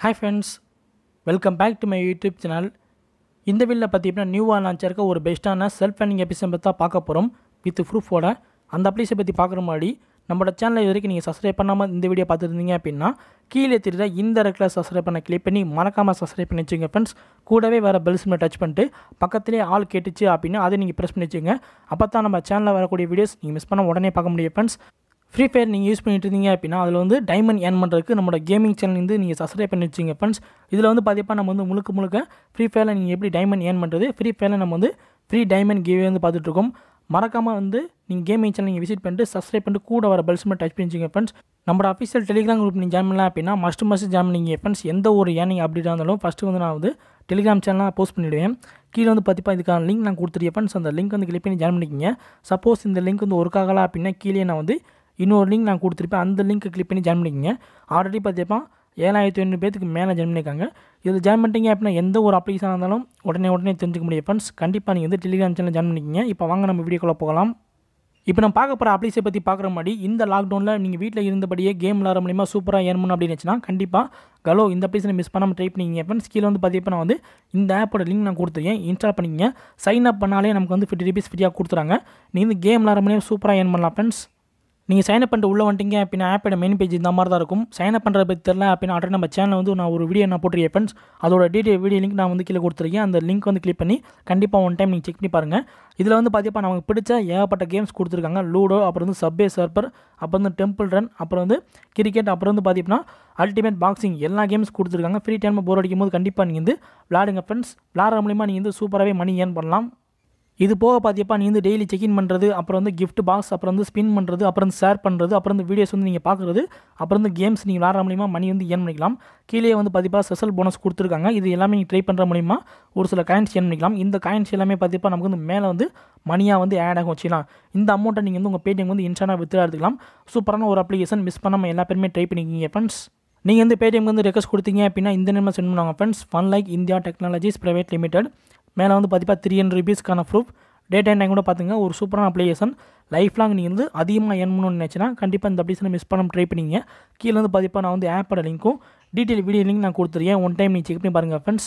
hi friends welcome back to my YouTube channel இந்த வீடியோவில் பார்த்தீங்கன்னா நியூவாக லான்ச் இருக்க ஒரு பெஸ்ட்டான செல்ஃப் ரன்னிங் எபிசோட் பற்றி தான் பார்க்க போகிறோம் வித் ப்ரூஃபோட அந்த அப்ளிகேஷன் பற்றி பார்க்குற முன்னாடி நம்மளோட சேனலை இது வரைக்கும் நீங்கள் சப்ஸ்கிரைப் பண்ணாமல் இந்த வீடியோ பார்த்துருந்தீங்க அப்படின்னா கீழே தெரியுற இந்த ரெக்கில் சப்ஸ்கிரைப் பண்ண கிளிக் பண்ணி மறக்காமல் சப்ஸ்கிரைப் பண்ணி வச்சுங்க ஃப்ரெண்ட்ஸ் கூடவே வேறு பெல்ஸ் மேலே டச் பண்ணிட்டு பக்கத்துலேயே ஆள் கேட்டுச்சு அப்படின்னா அதை நீங்கள் ப்ரெஸ் பண்ணி வச்சுங்க அப்போ தான் நம்ம சேனலில் வரக்கூடிய வீடியோஸ் நீங்கள் மிஸ் பண்ண உடனே பார்க்க முடியும் ஃப்ரெண்ட்ஸ் ஃப்ரீ ஃபயர் நீங்கள் யூஸ் பண்ணிட்டு இருந்தீங்க அப்படின்னா அதில் வந்து டைமண்ட் ஏர்ன் பண்ணுறதுக்கு நம்மளோட கேமிங் சேனல் வந்து நீங்கள் சப்ஸ்கிரைப் பண்ணி வச்சுங்க ஃப்ரெண்ட்ஸ் இதில் வந்து பார்த்தீங்கன்னா நம்ம வந்து முழுக்க முழுக்க ஃப்ரீ ஃபயரில் நீங்கள் எப்படி டைமண்ட் ஏர்ன் பண்ணுறது ஃப்ரீ ஃபயரில் நம்ம வந்து ஃப்ரீ டைமண்ட் கேவே வந்து பார்த்துட்ருக்கோம் மறக்காமல் வந்து நீங்கள் கேமிங் சேனல் நீங்கள் விசிட் பண்ணிட்டு சப்ஸ்கிரைப் பண்ணிட்டு கூட வர பெல்ஸ் மட்டும் டச் பண்ணிச்சிங்க ஃப்ரெண்ட்ஸ் நம்மளோட அஃபிஷியல் டெலிகிராம் குரூப் நீங்கள் ஜாயின் பண்ணலாம் அப்படின்னா மஸ்ட் மஸ்ட் ஜாயின் பண்ணிங்க ஃப்ரெண்ட்ஸ் எந்த ஒரு ஏர்னிங் அப்டேட் இருந்தாலும் ஃபஸ்ட்டு வந்து நான் வந்து டெலிகிராம் சேனலாக போஸ்ட் பண்ணிவிடுவேன் கீழே வந்து பார்த்திப்பா இதுக்கான லிங்க் நான் கொடுத்துருக்கேன் ஃப்ரெண்ட்ஸ் அந்த லிங்க் வந்து கிளிக் பண்ணி ஜாயின் பண்ணிக்கிங்க சப்போஸ் இந்த லிங்க் வந்து ஒர்க் ஆகலாம் அப்படின்னா கீழே நான் வந்து இன்னொரு லிங்க் நான் கொடுத்துருப்பேன் அந்த லிங்க்கை கிளிக் பண்ணி ஜாயின் பண்ணிக்கங்க ஆல்ரெடி பார்த்திப்பா ஏழாயிரத்தி ஐநூறு பேத்துக்கு மேலே ஜாயின் பண்ணியிருக்காங்க இதில் ஜாயின் பண்ணிட்டீங்க அப்படின்னா எந்த ஒரு அப்ளிகேஷன் இருந்தாலும் உடனே உடனே தெரிஞ்சுக்க முடியும் ஃப்ரெண்ட்ஸ் கண்டிப்பாக நீங்கள் வந்து டெலிகிராம் சேனல் ஜாயின் பண்ணிக்கிங்க இப்போ வாங்க நம்ம வீடியோக்குள்ளே போகலாம் இப்போ நம்ம பார்க்க போகிற அப்ளிகேஷன் பற்றி பார்க்குற மாதிரி இந்த லாக்டவுனில் நீங்கள் வீட்டில் இருந்தபடியே கேம் விளாட மூலியமாக சூப்பராக ஏர்ன் பண்ணணும் அப்படின்னு வச்சுன்னா கண்டிப்பாக கலோ இந்த அப்ளிகேஷனை மிஸ் பண்ணாமல் ட்ரை பண்ணிங்க ஃப்ரெண்ட்ஸ் கீழே வந்து பார்த்தீங்கன்னா நான் வந்து இந்த ஆப்போட லிங்க் நான் கொடுத்துருக்கேன் இன்ஸ்டால் பண்ணிக்கங்க சைன் அப் பண்ணாலே நமக்கு வந்து ஃபிஃப்டி ருபீஸ் ஃப்ரீயாக கொடுத்துறாங்க நீங்கள் வந்து கேம் விளாட மூலியமாக சூப்பராக ஏர்ன் பண்ணலாம் ஃப்ரெண்ட்ஸ் நீங்கள் சைன் அப் பண்ணிட்டு உள்ளே வந்துட்டீங்க அப்படின்னா ஆப்போட மெயின் பேஜ் இந்த மாதிரி தான் இருக்கும் சைன் அப் பண்ணுறது பற்றி தெரியல அப்படின்னா ஆல்ரெடி நம்ம சேனல் வந்து நான் ஒரு வீடியோ நான் போட்டிருக்கேன் ஃப்ரெண்ட்ஸ் அதோட டீட்டெயில் வீடியோ லிங்க் நான் வந்து கீழே கொடுத்துருக்கேன் அந்த லிங்க் வந்து கிளிக் பண்ணி கண்டிப்பாக ஒன் டைம் நீங்கள் செக் பண்ணி பாருங்கள் இதில் வந்து பார்த்தீங்கன்னா நமக்கு பிடிச்ச ஏகப்பட்ட கேம்ஸ் கொடுத்துருக்காங்க லூடோ அப்புறம் வந்து சப்வே சர்பர் அப்புறம் வந்து டெம்பிள் ரன் அப்புறம் வந்து கிரிக்கெட் அப்புறம் வந்து பார்த்தீங்கன்னா அல்டிமேட் பாக்ஸிங் எல்லா கேம்ஸ் கொடுத்துருக்காங்க ஃப்ரீ டைம் போர் அடிக்கும் போது கண்டிப்பாக நீங்கள் வந்து விளாடுங்க ஃப்ரெண்ட்ஸ் விளாட்ற மூலிமா நீங்கள் வந்து சூப்பராகவே மணி ஏர்ன் பண்ணலாம் இது போக பார்த்தியப்பா நீ வந்து டெய்லி செக்இன் பண்ணுறது அப்புறம் வந்து கிஃப்ட் பாக்ஸ் அப்புறம் வந்து ஸ்பின் பண்ணுறது அப்புறம் வந்து ஷேர் பண்ணுறது அப்புறம் வந்து வீடியோஸ் வந்து நீங்கள் பார்க்குறது அப்புறம் வந்து கேம்ஸ் நீங்கள் விளாட்ற மூலிமா மணி வந்து ஏர்ன் பண்ணிக்கலாம் கீழே வந்து பார்த்திப்பா ஸ்பெஷல் போனஸ் கொடுத்துருக்காங்க இது எல்லாமே நீங்கள் ட்ரை பண்ணுற மூலிமா ஒரு சில காயின்ஸ் ஏர்ன் பண்ணிக்கலாம் இந்த காயின்ஸ் எல்லாமே பார்த்திப்பா நமக்கு வந்து மேலே வந்து மணியாக வந்து ஆட் ஆகும் வச்சுக்கலாம் இந்த அமௌண்ட்டை நீங்கள் வந்து உங்கள் பேடிஎம் வந்து இன்ஸ்டானாக வித்ரா எடுத்துக்கலாம் சூப்பரான ஒரு அப்ளிகேஷன் மிஸ் பண்ணாமல் எல்லா பேருமே ட்ரை பண்ணிக்கிங்க ஃப்ரெண்ட்ஸ் நீங்கள் வந்து பேடிஎம் வந்து ரெக்வஸ்ட் கொடுத்தீங்க அப்படின்னா இந்த நேரம் சென்ட் பண்ணுவாங்க friends fun like India technologies private limited மேலே வந்து பார்த்திப்பா த்ரீ ஹண்ட்ரட் ருபீஸ்க்கான ப்ரூஃப் டேட் அண்ட் டைம் கூட பார்த்துங்க ஒரு சூப்பரான அப்ளிகேஷன் லைஃப் லாங் நீங்கள் வந்து அதிகமாக ஏர்ன் பண்ணணும்னு நினச்சினா கண்டிப்பாக இந்த அப்ளிகேஷனை மிஸ் பண்ண ட்ரை பண்ணிங்க கீழே வந்து பார்த்திப்பா நான் வந்து ஆப்போட லிங்க்கும் டீட்டெயில் வீடியோ லிங்க் நான் கொடுத்துருக்கேன் ஒன் டைம் நீங்கள் செக் பண்ணி பாருங்கள் ஃப்ரெண்ட்ஸ்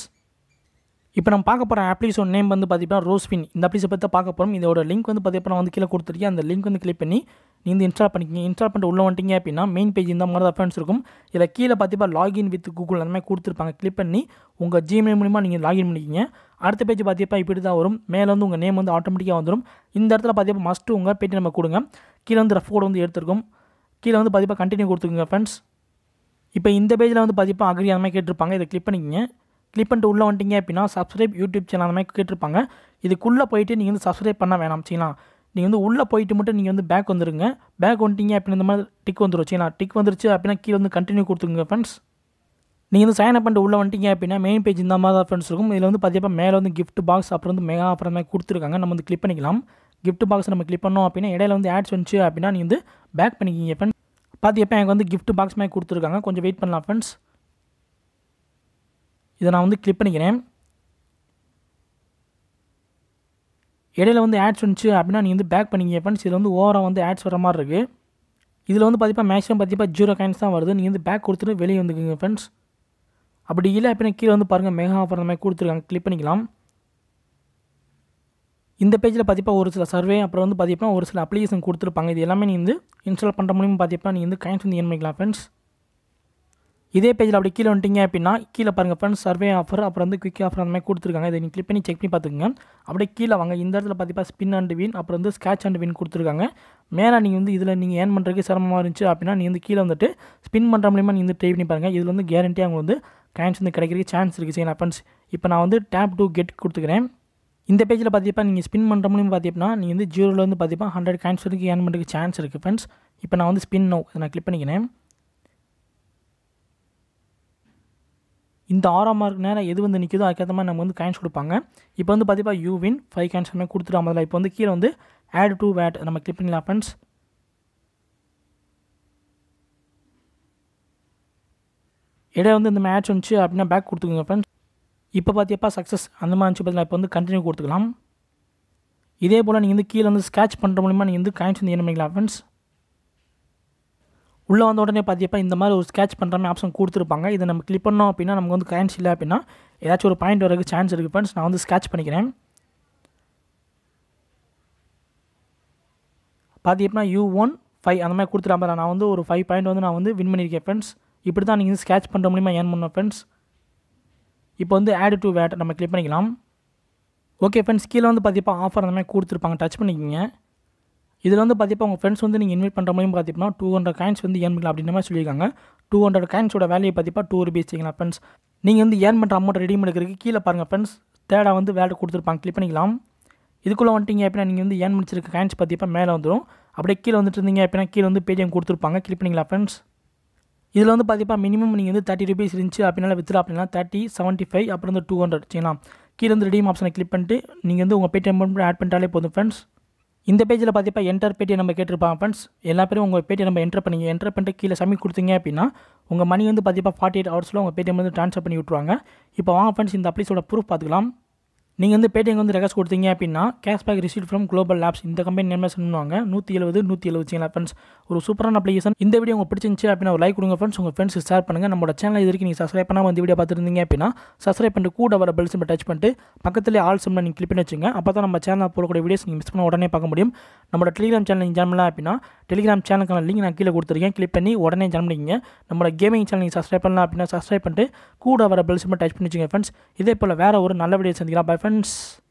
இப்போ நம்ம பார்க்க போகிற அப்ளிகேஷன் நேம் வந்து பார்த்தீங்கன்னா ரோஸ்பின் இந்த அப்ளிகேஷன் பற்றி பார்க்க போகிறோம் இதோட லிங்க் வந்து பார்த்தீங்கன்னா வந்து கீழே கொடுத்துருக்கேன் அந்த லிங்க் வந்து கிளிக் பண்ணி நீ வந்து இன்ஸ்டால் பண்ணிக்கிங்க இன்ஸ்டால் பண்ணிட்டு உள்ள வந்துட்டீங்க அப்படின்னா மெயின் பேஜ் இந்த மாதிரி தான் ஃப்ரெண்ட்ஸ் இருக்கும் இதில் கீழே பார்த்தீங்கன்னா லாகின் வித் கூகுள் அந்த மாதிரி கொடுத்துருப்பாங்க கிளிக் பண்ணி உங்கள் ஜிமெயில் மூலிமா நீங்கள் லாகின் பண்ணிக்கிங்க அடுத்த பேஜ் பார்த்தீங்கன்னா இப்படி தான் வரும் மேலே வந்து உங்கள் நேம் வந்து ஆட்டோமேட்டிக்காக வந்துடும் இந்த இடத்துல பார்த்தீங்கன்னா மஸ்ட்டு உங்கள் பேட்டி நம்ம கொடுங்க கீழே வந்து ரஃப் கோட் வந்து எடுத்துருக்கும் கீழே வந்து பார்த்தீங்கன்னா கண்டினியூ கொடுத்துருங்க ஃப்ரெண்ட்ஸ் இப்போ இந்த பேஜில் வந்து பார்த்தீங்கன்னா அக்ரி அந்த மாதிரி கேட்டிருப்பாங்க இதை கிளிக் பண்ணிக்கிங்க கிளிக் பண்ணிட்டு உள்ளே வந்துட்டீங்க அப்படின்னா சப்ஸ்கிரைப் யூடியூப் சேனல் அந்த மாதிரி கேட்டிருப்பாங்க இதுக்குள்ளே போயிட்டு நீங்கள் வந்து சப்ஸ்கிரைப் பண்ண வேணாம் சரிங்களா நீங்கள் வந்து உள்ளே போயிட்டு மட்டும் நீங்கள் வந்து பேக் வந்துருங்க பேக் வந்துட்டீங்க அப்படின்னு இந்த மாதிரி டிக் வந்துடும் சரிங்களா டிக் வந்துருச்சு அப்படின்னா கீழே வந்து கண்டினியூ கொடுத்துங்க ஃப்ரெண்ட்ஸ் நீங்கள் வந்து சைன் அப் பண்ணிட்டு உள்ளே வந்துட்டீங்க அப்படின்னா மெயின் பேஜ் இந்த மாதிரி தான் ஃப்ரெண்ட்ஸ் இருக்கும் இதில் வந்து பார்த்தீங்கன்னா மேலே வந்து கிஃப்ட் பாக்ஸ் அப்புறம் வந்து மெகா அப்புறம் மாதிரி கொடுத்துருக்காங்க நம்ம வந்து கிளிக் பண்ணிக்கலாம் கிஃப்ட் பாக்ஸ் நம்ம கிளிக் பண்ணோம் அப்படின்னா இடையில வந்து ஆட்ஸ் வந்துச்சு அப்படின்னா நீங்கள் வந்து பேக் பண்ணிக்கிங்க ஃப்ரெண்ட்ஸ் பார்த்தியப்போ எனக்கு வந்து கிஃப்ட் பாக்ஸ் மாதிரி கொடுத்துருக்காங்க கொஞ்சம் வெயிட் பண்ணலாம் ஃப்ரெண்ட்ஸ் இதை நான் வந்து கிளிக் பண்ணிக்கிறேன் இடையில வந்து ஆட்ஸ் வந்துச்சு அப்படின்னா நீங்கள் வந்து பேக் பண்ணிங்க ஃப்ரெண்ட்ஸ் இதில் வந்து ஓவராக வந்து ஆட்ஸ் வர மாதிரி இருக்குது இதில் வந்து பார்த்தீங்கன்னா மேக்ஸிமம் பார்த்தீங்கன்னா ஜீரோ காயின்ஸ் தான் வருது நீங்கள் வந்து பேக் கொடுத்துட்டு வெளியே வந்துக்குங்க ஃப்ரெண்ட்ஸ் அப்படி இல்லை அப்படின்னா கீழே வந்து பாருங்கள் மெகா ஆஃபர் அந்த மாதிரி கொடுத்துருக்காங்க கிளிக் பண்ணிக்கலாம் இந்த பேஜில் பார்த்தீங்கன்னா ஒரு சில சர்வே அப்புறம் வந்து பார்த்தீங்கன்னா ஒரு சில அப்ளிகேஷன் கொடுத்துருப்பாங்க இது எல்லாமே நீங்கள் வந்து இன்ஸ்டால் பண்ணுற மூலியமாக பார்த்தீங்கன்னா நீங்கள் வந்து காயின்ஸ் வந்து ஏன் பண்ணிக்கலாம் ஃப்ரெண்ட்ஸ் இதே பேஜில் அப்படி கீழே வந்துட்டீங்க அப்படின்னா கீழே பாருங்கள் ஃப்ரெண்ட்ஸ் சர்வே ஆஃபர் அப்புறம் வந்து குவிக் ஆஃபர் அந்த மாதிரி கொடுத்துருக்காங்க இதை நீங்கள் கிளிக் பண்ணி செக் பண்ணி பார்த்துக்கங்க அப்படியே கீழே வாங்க இந்த இடத்துல பார்த்தீங்கன்னா ஸ்பின் அண்ட் வின் அப்புறம் வந்து ஸ்கேட்ச் அண்ட் வின் கொடுத்துருக்காங்க மேலே நீங்கள் வந்து இதில் நீங்கள் ஏர்ன் பண்ணுறதுக்கு சிரமமாக இருந்துச்சு அப்படின்னா நீங்கள் வந்து கீழே வந்துட்டு ஸ்பின் பண்ணுற மூலியமாக நீங்கள் வந்து ட்ரை பண்ணி பாருங்கள் இதில் வந்து கேரண்டியாக அவங்க வந்து காயின்ஸ் வந்து கிடைக்கிறதுக்கு சான்ஸ் இருக்குது சரிங்களா ஃப்ரெண்ட்ஸ் இப்போ நான் வந்து டேப் டு கெட் கொடுத்துக்கிறேன் இந்த பேஜில் பார்த்தீங்கன்னா நீங்கள் ஸ்பின் பண்ணுற மூலியம் பார்த்தீங்கன்னா நீங்கள் வந்து ஜீரோவில் வந்து பார்த்தீங்கன்னா ஹண்ட்ரட் காயின்ஸ் வரைக்கும் ஏர்ன் பண்ணுறதுக்கு சான்ஸ் இருக்குது ஃப்ரெண்ட்ஸ் இப்போ நான் வந்து ஸ்பின் நோ நான் கிளிக் பண்ணிக்கிறேன் இந்த ஆறாம் மார்க் நேரம் எது வந்து நிற்குதோ அதுக்கேற்ற மாதிரி நம்ம வந்து காயின்ஸ் கொடுப்பாங்க இப்போ வந்து பார்த்தீங்கன்னா யூ வின் ஃபைவ் காயின்ஸ் மாதிரி கொடுத்துட்டு முதல்ல இப்போ வந்து கீழே வந்து ஆட் டு வேட் நம்ம கிளிக் பண்ணிடலாம் ஃப்ரெண்ட்ஸ் இடையே வந்து இந்த மேட்ச் வந்துச்சு அப்படின்னா பேக் கொடுத்துக்கோங்க ஃப்ரெண்ட்ஸ் இப்போ பார்த்தியப்பா சக்ஸஸ் அந்த மாதிரி இருந்துச்சு பார்த்தீங்கன்னா இப்போ வந்து கண்டினியூ கொடுத்துக்கலாம் இதே போல் நீங்கள் வந்து கீழே வந்து ஸ்கேட்ச் பண்ணுற மூலிமா நீங்கள் வந்து காயின்ஸ் வந்து என்ன பண்ணிக்கலாம் ஃப்ரெண்ட்ஸ் உள்ளே வந்த உடனே பார்த்தீப்பா இந்த மாதிரி ஒரு ஸ்கேட்ச் பண்ணுற மாதிரி ஆப்ஷன் கொடுத்துருப்பாங்க இதை நம்ம கிளிக் பண்ணோம் அப்படின்னா நமக்கு வந்து காயின்ஸ் இல்லை அப்படின்னா ஏதாச்சும் ஒரு பாயிண்ட் வரதுக்கு சான்ஸ் இருக்குது ஃப்ரெண்ட்ஸ் நான் வந்து ஸ்கேட்ச் பண்ணிக்கிறேன் பார்த்தீங்கன்னா யூ ஒன் ஃபைவ் அந்த மாதிரி கொடுத்துட்டாங்க நான் வந்து ஒரு ஃபைவ் பாயிண்ட் வந்து நான் வந்து வின் பண்ணியிருக்கேன் ஃப்ரெண்ட்ஸ் இப்படி தான் நீங்கள் ஸ்கேட்ச் பண்ணுற மூலிமா ஏன் பண்ணோம் ஃப்ரெண்ட்ஸ் இப்போ வந்து ஆட் டு வேட் நம்ம கிளிக் பண்ணிக்கலாம் ஓகே ஃப்ரெண்ட்ஸ் கீழே வந்து பார்த்தீங்கன்னா ஆஃபர் அந்த மாதிரி கொடுத்துருப்பாங்க டச் பண்ணிக்கிங்க இதில் வந்து பார்த்தீங்கன்னா உங்கள் ஃப்ரெண்ட்ஸ் வந்து நீங்கள் இன்வைட் பண்ணுற மூலியம் பார்த்தீங்கன்னா டூ ஹண்ட்ரட் காயின்ஸ் வந்து ஏர்ன் பண்ணலாம் அப்படின்ற மாதிரி சொல்லியிருக்காங்க டூ ஹண்ட்ரட் காயின்ஸோட வேல்யூ பார்த்தீங்கன்னா டூ ருபீஸ் சரிங்களா ஃப்ரெண்ட்ஸ் நீங்கள் வந்து ஏர்ன் பண்ணுற அமௌண்ட் ரெடி எடுக்கிறதுக்கு கீழே பாருங்கள் ஃப்ரெண்ட்ஸ் தேர்டாக வந்து வேலை கொடுத்துருப்பாங்க கிளிக் பண்ணிக்கலாம் இதுக்குள்ளே வந்துட்டீங்க அப்படின்னா நீங்கள் வந்து ஏர்ன் முடிச்சிருக்க காயின்ஸ் பார்த்தீங்கன்னா மேலே வந்துடும் அப்படியே கீழே வந்துட்டு இருந்தீங்க அப்படின்னா கீழே வந்து பேடிஎம் கொடுத்துருப்பாங்க கிளிக் பண்ணிக்கலாம் ஃப்ரெண்ட்ஸ் இதில் வந்து பார்த்தீங்கன்னா மினிமம் நீங்கள் வந்து தேர்ட்டி ருபீஸ் இருந்துச்சு அப்படின்னால வித்ரா அப்படின்னா தேர்ட்டி செவன்ட்டி ஃபைவ் அப்புறம் வந்து டூ ஹண்ட்ரட் சரிங்களா கீழே வந்து ரெடீம் ஆப்ஷனை கிளிக் பண்ணிட்டு நீங்கள் வந்து உங்கள் பேடிஎம் ஆட் பண்ணிட்டாலே போதும் ஃப்ரெண்ட்ஸ் இந்த பேஜில் பார்த்தீங்கன்னா என்டர் பேடிஎம் நம்ம கேட்டிருப்பாங்க ஃப்ரெண்ட்ஸ் எல்லா பேரும் உங்கள் பேடிஎம் நம்ம என்டர் பண்ணி என்டர் பண்ணிட்டு கீழே சப்மிட் கொடுத்தீங்க அப்படின்னா உங்கள் மணி வந்து பார்த்தீங்கன்னா ஃபார்ட்டி எயிட் ஹவர்ஸில் உங்கள் பேடிஎம் வந்து ட்ரான்ஸ்ஃபர் பண்ணி விட்ருவாங்க இப்போ வாங்க ஃப்ரெண்ட்ஸ் இந்த அப்ளிஸோட ப்ரூஃப் பார்த்துக்கலாம் நீங்கள் வந்து பேடிஎம் வந்து ரெக்கார்ட்ஸ் கொடுத்தீங்க அப்படின்னா cashback receive from Global Labs இந்த கம்பெனி நேம் பண்ணுவாங்க நூற்றி எழுபது நூற்றி எழுபது ஃப்ரெண்ட்ஸ் ஒரு சூப்பரான அப்ளிகேஷன் இந்த வீடியோ உங்களுக்கு பிடிச்சிருந்துச்சு அப்படின்னா ஒரு லைக் கொடுங்க ஃப்ரெண்ட்ஸ் உங்கள் ஃப்ரெண்ட்ஸ் ஷேர் பண்ணுங்கள் நம்மளோட சேனல் இது வரைக்கும் நீங்கள் சப்ஸ்கிரைப் பண்ணாமல் இந்த வீடியோ பார்த்துருந்தீங்க அப்படின்னா சப்ஸ்கிரைப் பண்ணிட்டு கூட வர பெல் சிம்பை டச் பண்ணிட்டு பக்கத்துலேயே ஆல் சிம்மில் நீங்கள் கிளிக் பண்ணி வச்சுங்க அப்போ தான் நம்ம சேனல் போடக்கூடிய வீடியோஸ் நீங்கள் மிஸ் பண்ண உடனே பார்க்க முடியும் நம்மளோட டெலிகிராம் சேனல் நீங்கள் ஜாயின் பண்ணலாம் அப்படின்னா டெலிகிராம் சேனலுக்கான லிங்க் நான் கீழே கொடுத்துருக்கேன் கிளிக் பண்ணி உடனே ஜாயின் பண்ணிக்கிங்க நம்மளோட கேமிங் சேனல் நீங்கள் சப்ஸ்கிரைப் பண்ணலாம் அப்படின்னா சப்ஸ்கிரைப் பண்ணிட்டு கூட வர பெல் சிம்பை டச் பண்ணி வச்சுங்க ஃப்ரெண்ட்ஸ் இதே போல் வேறு ஒரு நல்ல வீடியோ சந்திக்கலாம் பை ஃப்ரெண்ட்ஸ்